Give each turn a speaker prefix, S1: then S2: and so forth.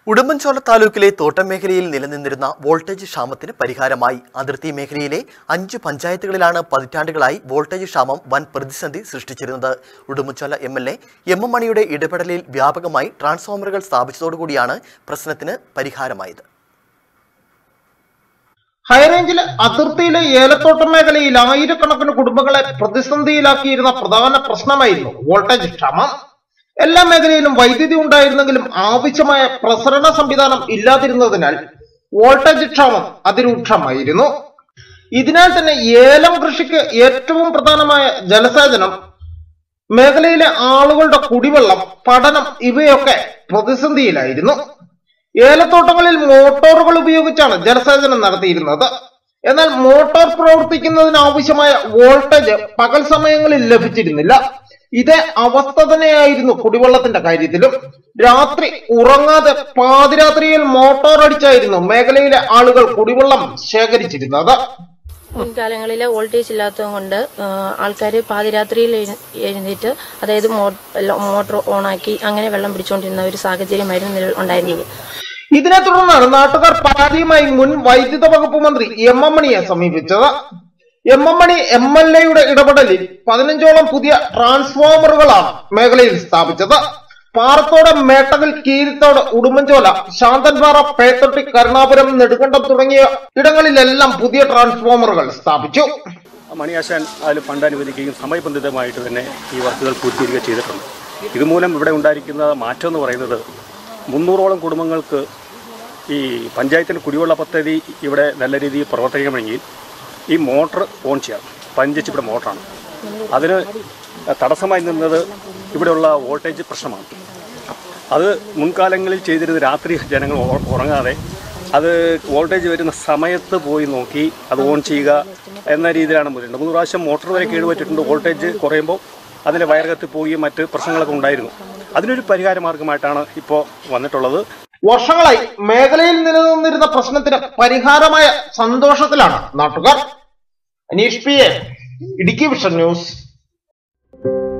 S1: ഉടുമ്പൻചോല താലൂക്കിലെ തോട്ടം മേഖലയിൽ നിലനിന്നിരുന്ന വോൾട്ടേജ് ക്ഷാമത്തിന് പരിഹാരമായി അതിർത്തി മേഖലയിലെ അഞ്ച് പഞ്ചായത്തുകളിലാണ് പതിറ്റാണ്ടുകളായി വോൾട്ടേജ് ക്ഷാമം വൻ പ്രതിസന്ധി സൃഷ്ടിച്ചിരുന്നത് Udumbanchola M L A M M മണിയുടെ ഇടപെടലിൽ വ്യാപകമായി ട്രാൻസ്ഫോമറുകൾ സ്ഥാപിച്ചതോടുകൂടിയാണ് പ്രശ്നത്തിന് പരിഹാരമായത്
S2: ഹൈറേഞ്ചിലെ അതിർത്തിയിലെ ഏലത്തോട്ടം മേഖലയിൽ ആയിരക്കണക്കിന് കുടുംബങ്ങളെ പ്രതിസന്ധിയിലാക്കിയിരുന്ന പ്രധാന പ്രശ്നമായിരുന്നു വോൾട്ടേജ് ക്ഷാമം എല്ലാ മേഖലയിലും വൈദ്യുതി ഉണ്ടായിരുന്നെങ്കിലും ആവശ്യമായ പ്രസരണ സംവിധാനം ഇല്ലാതിരുന്നതിനാൽ വോൾട്ടേജ് ക്ഷാമം അതിരൂക്ഷമായിരുന്നു ഇതിനാൽ തന്നെ ഏലം കൃഷിക്ക് ഏറ്റവും പ്രധാനമായ ജലസേചനം മേഖലയിലെ ആളുകളുടെ കുടിവെള്ളം പഠനം ഇവയൊക്കെ പ്രതിസന്ധിയിലായിരുന്നു ഏലത്തോട്ടങ്ങളിൽ മോട്ടോറുകൾ ഉപയോഗിച്ചാണ് ജലസേചനം നടത്തിയിരുന്നത് എന്നാൽ മോട്ടോർ പ്രവർത്തിക്കുന്നതിന് ആവശ്യമായ വോൾട്ടേജ് പകൽ സമയങ്ങളിൽ ലഭിച്ചിരുന്നില്ല ഇതേ അവസ്ഥ തന്നെയായിരുന്നു കുടിവെള്ളത്തിന്റെ കാര്യത്തിലും രാത്രി ഉറങ്ങാതെ പാതിരാത്രിയിൽ മോട്ടോർ അടിച്ചായിരുന്നു മേഖലയിലെ ആളുകൾ കുടിവെള്ളം ശേഖരിച്ചിരുന്നത്
S3: മുൻകാലങ്ങളിൽ വോൾട്ടേജ് ഇല്ലാത്തത് കൊണ്ട് ആൾക്കാർ പാതിരാത്രിയിൽ എഴു- എഴുന്നേറ്റ് അതായത് മോ- മോട്ടോർ ഓണാക്കി അങ്ങനെ വെള്ളം പിടിച്ചുകൊണ്ടിരുന്ന ഒരു സാഹചര്യമായിരുന്നു നിലവിൽ ഉണ്ടായിരുന്നത്
S2: ഇതിനെ തുടർന്നാണ് നാട്ടുകാർ പരാതിയുമായി മുൻ വൈദ്യുത വകുപ്പ് മന്ത്രി എം എം മണിയെ സമീപിച്ചത് M M Mani M L എയുടെ ഇടപെടലിൽ പതിനഞ്ചോളം പുതിയ ട്രാൻസ്ഫോമറുകളാണ് മേഖലയിൽ സ്ഥാപിച്ചത് പാറത്തോട് മേട്ടകൽ കീരിത്തോട് ഉടുമ്പൻചോല ശാന്തൻപാറ പേത്തൊട്ടി കരുണാപുരം നെടുങ്കണ്ടം തുടങ്ങിയ ഇടങ്ങളിലെല്ലാം പുതിയ ട്രാൻസ്ഫോമറുകൾ സ്ഥാപിച്ചു
S4: മണിയാശാൻ അതിൽ ഫണ്ട് അനുവദിക്കുകയും സമയബന്ധിതമായിട്ട് തന്നെ ഈ വർക്കുകൾ പൂർത്തീകരിക്കുക ചെയ്തിട്ടുണ്ട് ഇതുമൂലം ഇവിടെ ഉണ്ടായിരിക്കുന്ന മാറ്റം എന്ന് പറയുന്നത് മുന്നൂറോളം കുടുംബങ്ങൾക്ക് ഈ പഞ്ചായത്തിൻ്റെ കുടിവെള്ള പദ്ധതി ഇവിടെ നല്ല രീതിയിൽ പ്രവർത്തിക്കണമെങ്കിൽ ഈ മോട്ടർ ഓൺ ചെയ്യാം പഞ്ച് ഇവിടെ മോട്ടറാണ് അതിന് തടസ്സമായി നിന്നത് ഇവിടെയുള്ള വോൾട്ടേജ് പ്രശ്നമാണ് അത് മുൻകാലങ്ങളിൽ ചെയ്തിരുന്ന രാത്രി ജനങ്ങൾ ഉറ- ഉറങ്ങാതെ അത് വോൾട്ടേജ് വരുന്ന സമയത്ത് പോയി നോക്കി അത് ഓൺ ചെയ്യുക എന്ന രീതിയിലാണ് മുതലുണ്ട് മൂന്ന് പ്രാവശ്യം മോട്ടോർ വരെ കേടുപറ്റിയിട്ടുണ്ട് വോൾട്ടേജ് കുറയുമ്പോൾ അതിൻ്റെ വയർ കത്തിപ്പോവുകയും മറ്റ് പ്രശ്നങ്ങളൊക്കെ ഉണ്ടായിരുന്നു അതിനൊരു പരിഹാര മാർഗമായിട്ടാണ് ഇപ്പോൾ വന്നിട്ടുള്ളത്
S2: വർഷങ്ങളായി മേഖലയിൽ നിലനിന്നിരുന്ന പ്രശ്നത്തിന് പരിഹാരമായ സന്തോഷത്തിലാണ് നാട്ടുകാർ Aneesh P A Idukki vision news